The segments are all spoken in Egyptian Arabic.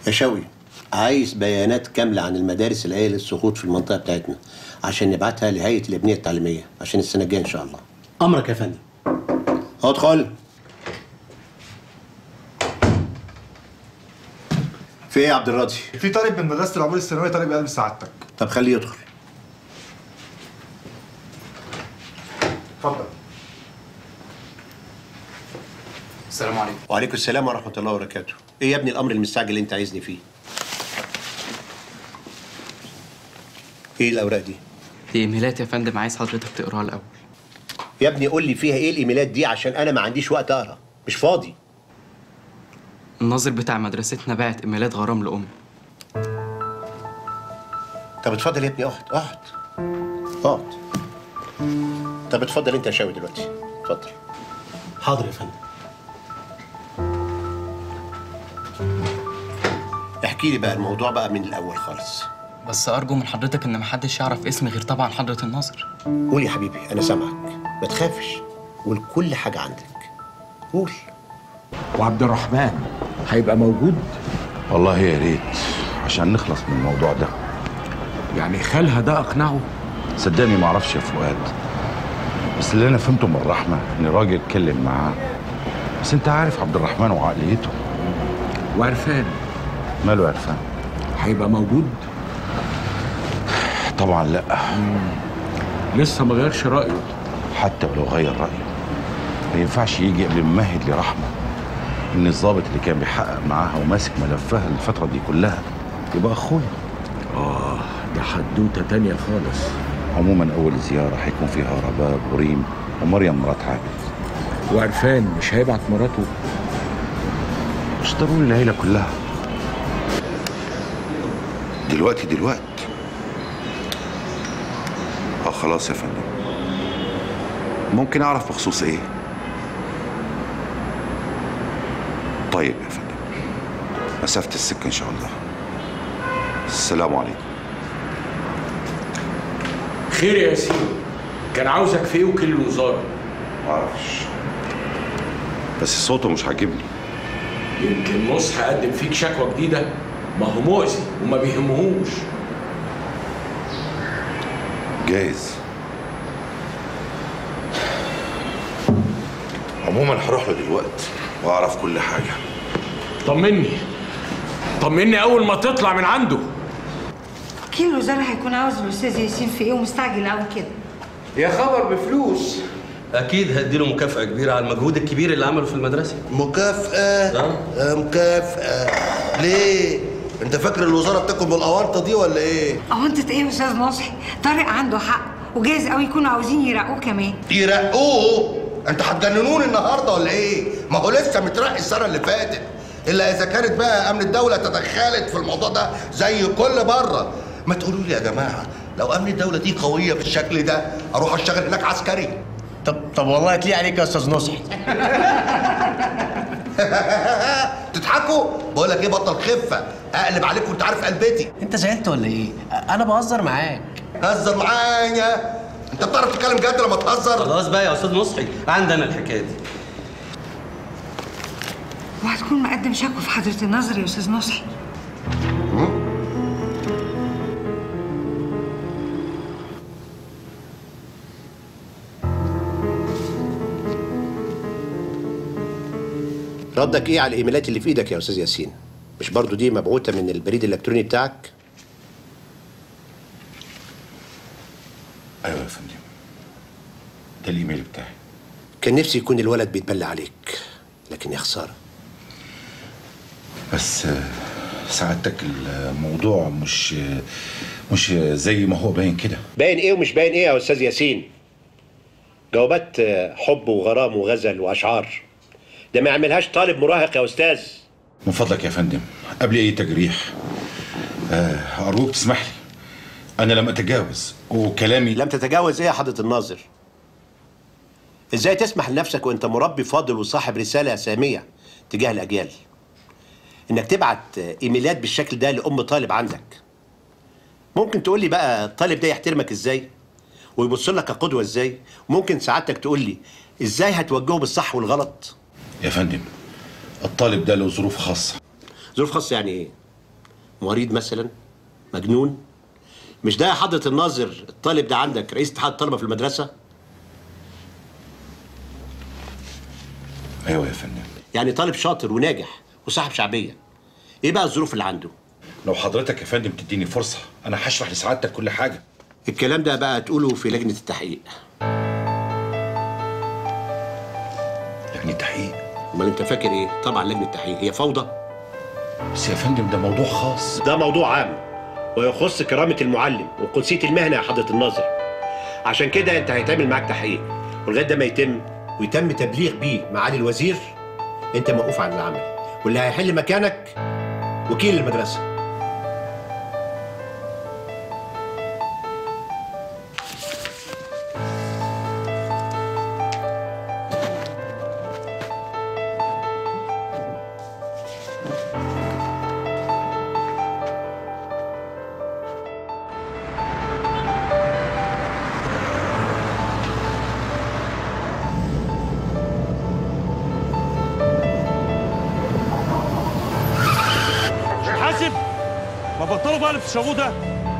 يا شوقي عايز بيانات كاملة عن المدارس اللي قايل السقوط في المنطقة بتاعتنا عشان نبعتها لهيئة الأبنية التعليمية عشان السنة الجاية إن شاء الله امرك يا فندم ادخل في ايه يا عبد الراضي؟ في طالب من مدرسه العبور الثانويه طالب قلب سعادتك طب خليه يدخل اتفضل السلام عليكم وعليكم السلام ورحمة الله وبركاته ايه يا ابني الأمر المستعجل اللي أنت عايزني فيه؟ ايه الأوراق دي؟ دي ايميلات يا فندم عايز حضرتك تقراها الاول يا ابني قول لي فيها ايه الإيميلات دي عشان أنا ما عنديش وقت أقرا مش فاضي الناظر بتاع مدرستنا بعت ايميلات غرام لامي طب اتفضل يا ابني اقعد اقعد اقعد طب اتفضل انت يا شاوي دلوقتي اتفضل حاضر يا فندم احكي لي بقى الموضوع بقى من الاول خالص بس ارجو من حضرتك ان محدش يعرف اسمي غير طبعا حضره الناظر قول يا حبيبي انا سامعك ما تخافش قول كل حاجه عندك قول وعبد الرحمن هيبقى موجود والله يا ريت عشان نخلص من الموضوع ده يعني خالها ده اقنعه صدقني ما اعرفش يا فؤاد بس اللي انا فهمته من رحمه ان الراجل اتكلم معاه بس انت عارف عبد الرحمن وعقليته وعرفان ماله عرفان هيبقى موجود طبعا لا لسه ما غيرش رايه حتى ولو غير رايه ما ينفعش يجي قبل ما يمهد لرحمه ان الضابط اللي كان بيحقق معاها وماسك ملفها الفتره دي كلها يبقى اخويا اه ده حدوته تانية خالص عموما اول زياره هيكون فيها رباب وريم ومريم مرات عابد وعرفان مش هيبعت مراته مش ضروري العيله كلها دلوقتي دلوقتي اه خلاص يا فندم ممكن اعرف بخصوص ايه طيب يا فندم مسافة السكة ان شاء الله السلام عليكم خير يا ياسين كان عاوزك في ايه وكيل الوزاره معرفش بس صوته مش عاجبني يمكن نصح قدم فيك شكوى جديده ما هو مؤذي وما بيهمهوش جايز عموما هروح له دلوقتي واعرف كل حاجه طمني طمني اول ما تطلع من عنده وكيل الوزارة هيكون عاوز الأستاذ ياسين في إيه ومستعجل أوي كده يا خبر بفلوس اكيد هديله مكافاه كبيره على المجهود الكبير اللي عمله في المدرسه مكافأة آه. آه، مكافأة ليه؟ انت فاكر الوزارة بتاكل من الأونطة دي ولا ايه؟ أونطة إيه يا أستاذ نصحي؟ طارق عنده حق وجايز أوي يكونوا عاوزين يرقوه كمان يرقوه انت هتجننوني النهارده ولا ايه؟ ما هو لسه مترقي السنة اللي فاتت إلا إذا كانت بقى أمن الدولة تدخلت في الموضوع ده زي كل مرة ما تقولوا لي يا جماعة لو أمن الدولة دي قوية بالشكل ده أروح أشتغل هناك عسكري طب طب والله تليق عليك يا استاذ نصحي تضحكوا؟ بقول لك ايه بطل خفة اقلب عليك وانت عارف قلبتي انت زعلت ولا ايه انا بهزر معاك هزر معايا انت بتعرف تتكلم جد لما تهزر خلاص بقى يا استاذ نصحي عندنا الحكايه دي وهتكون مقدم شكوى في حضرة النظر يا أستاذ نصحي ردك ايه على الايميلات اللي في ايدك يا استاذ ياسين مش برضو دي مبعوثه من البريد الالكتروني بتاعك ايوه يا فندم ده الايميل بتاعي كان نفسي يكون الولد بيتبلى عليك لكن يا خساره بس آه، سعادتك الموضوع مش مش زي ما هو باين كده باين ايه ومش باين ايه يا استاذ ياسين جوابات آه، حب وغرام وغزل واشعار ده ما يعملهاش طالب مراهق يا استاذ من فضلك يا فندم قبل اي تجريح آه، ارجوك تسمح لي انا لم اتجاوز وكلامي لم تتجاوز ايه يا حضره الناظر ازاي تسمح لنفسك وانت مربي فاضل وصاحب رساله ساميه تجاه الاجيال انك تبعت ايميلات بالشكل ده لام طالب عندك ممكن تقول لي بقى الطالب ده يحترمك ازاي ويبص لك كقدوه ازاي ممكن سعادتك تقول لي ازاي هتوجهه بالصح والغلط يا فندم الطالب ده له ظروف خاصه ظروف خاصه يعني ايه مريض مثلا مجنون مش ده يا حضرة الناظر الطالب ده عندك رئيس اتحاد الطلبة في المدرسة ايوه يا فندم يعني طالب شاطر وناجح وصاحب شعبية ايه بقى الظروف اللي عنده لو حضرتك يا فندم تديني فرصه انا هشرح لسعادتك كل حاجه الكلام ده بقى تقوله في لجنة التحقيق يعني تحقيق امال انت فاكر ايه طبعا لجنة التحقيق هي فوضى بس يا فندم ده موضوع خاص ده موضوع عام ويخص كرامة المعلم وقدسية المهنة يا حضرة الناظر عشان كده انت هيتعمل معاك تحقيق ولغاية ده ما يتم ويتم تبليغ بيه معالي الوزير انت موقوف عن العمل واللي هيحل مكانك وكيل المدرسة حاسب ما بطلوا بقى اللي بتشربوه ده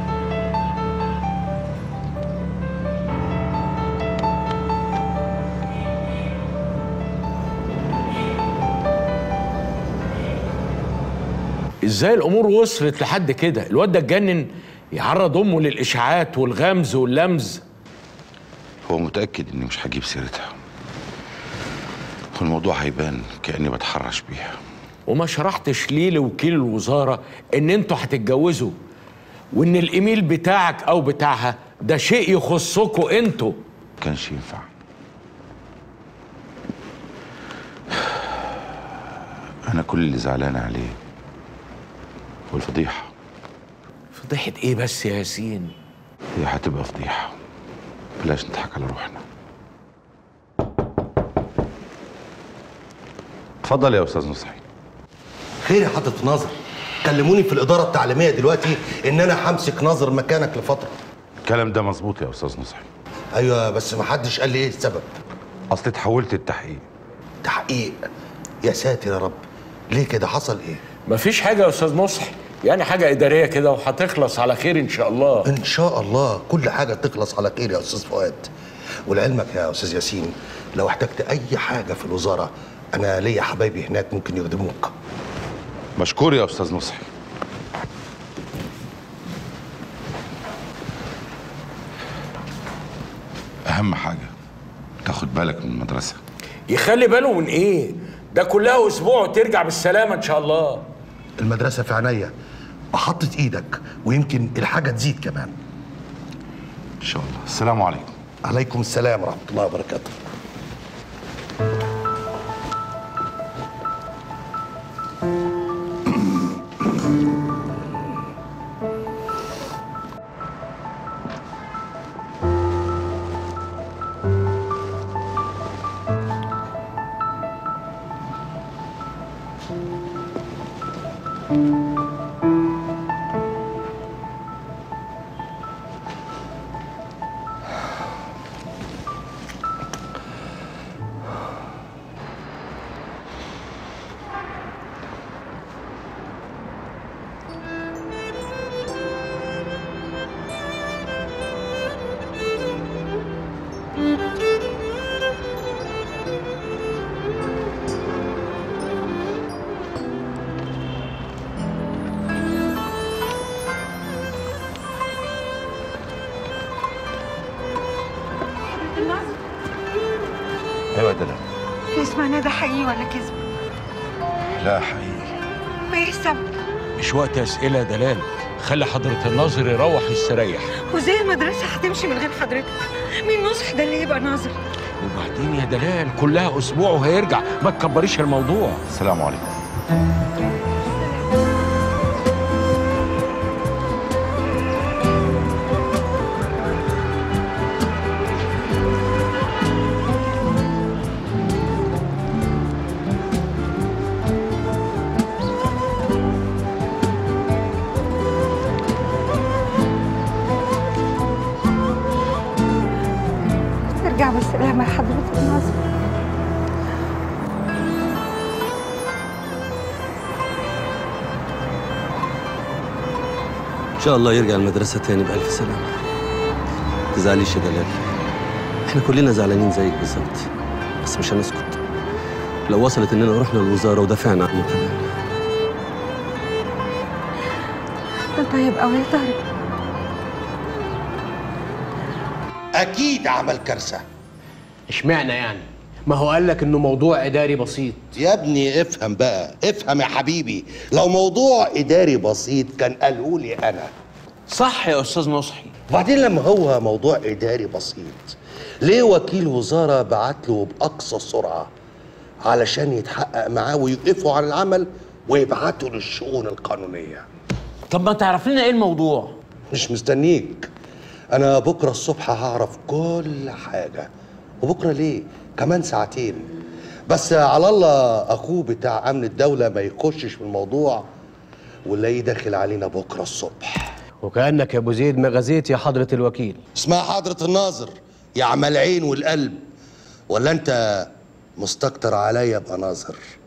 ازاي الامور وصلت لحد كده الواد ده اتجنن يعرض امه للاشاعات والغمز واللمز هو متاكد اني مش هجيب سيرتها والموضوع هيبان كاني بتحرش بيها وما شرحتش ليه لوكيل الوزاره ان انتوا هتتجوزوا وان الايميل بتاعك او بتاعها ده شيء يخصكوا انتوا كانش ينفع انا كل اللي زعلان عليه هو الفضيحه فضيحه ايه بس يا ياسين هي هتبقى فضيحه بلاش نضحك على روحنا اتفضل يا استاذ نصحي خير يا حضرة ناظر كلموني في الإدارة التعليمية دلوقتي إن أنا همسك ناظر مكانك لفترة الكلام ده مظبوط يا استاذ نصحي أيوة بس ما حدش قال لي إيه السبب اصل اتحولت التحقيق تحقيق يا ساتر يا رب ليه كده حصل إيه؟ مفيش حاجه يا استاذ نصحي يعني حاجه اداريه كده وهتخلص على خير ان شاء الله إن شاء الله كل حاجة تخلص على خير يا أستاذ فؤاد ولعلمك يا أستاذ ياسين لو احتجت أي حاجة في الوزارة أنا ليا حبايبي هناك ممكن يخدموك مشكور يا استاذ نصحي اهم حاجه تاخد بالك من المدرسه يخلي باله من ايه ده كلها اسبوع وترجع بالسلامه ان شاء الله المدرسة في عينيا بحطت إيدك ويمكن الحاجة تزيد كمان ان شاء الله السلام عليكم عليكم السلام ورحمة الله وبركاته ايوه ده لا اسمعنا ده حقيقي ولا كذب لا حقيقي ما ايه السبب مش وقت اسئله يا دلال خلي حضره الناظر يروح يستريح وزي المدرسة هتمشي من غير حضرتك مين نصح ده اللي يبقى ناظر وبعدين يا دلال كلها اسبوع وهيرجع ما تكبريش الموضوع السلام عليكم ارجع بالسلامة يا حضرة الناظر شاء الله يرجع المدرسة تاني بألف سلامة تزعليش يا دلال احنا كلنا زعلانين زيك بالظبط بس مش هنسكت لو وصلت اننا رحنا الوزارة ودافعنا عنه كمان ده طيب قوي يا طارق اكيد عمل كارثه اشمعنى يعني ما هو قال لك انه موضوع اداري بسيط يا ابني افهم بقى افهم يا حبيبي لو موضوع اداري بسيط كان قاله لي انا صح يا استاذ نصحي وبعدين لما هو موضوع اداري بسيط ليه وكيل وزاره بعت له باقصى سرعه علشان يتحقق معاه ويوقفه عن العمل ويبعته للشؤون القانونيه طب ما تعرف لنا ايه الموضوع مش مستنيك انا بكره الصبح هعرف كل حاجه وبكره ليه كمان ساعتين بس على الله اخوه بتاع امن الدوله ما يخشش في الموضوع ونلاقيه داخل علينا بكره الصبح وكانك يا ابو زيد مغازيت يا حضره الوكيل اسمها حضره الناظر يا عمل العين والقلب ولا انت مستكتر عليا ابقى ناظر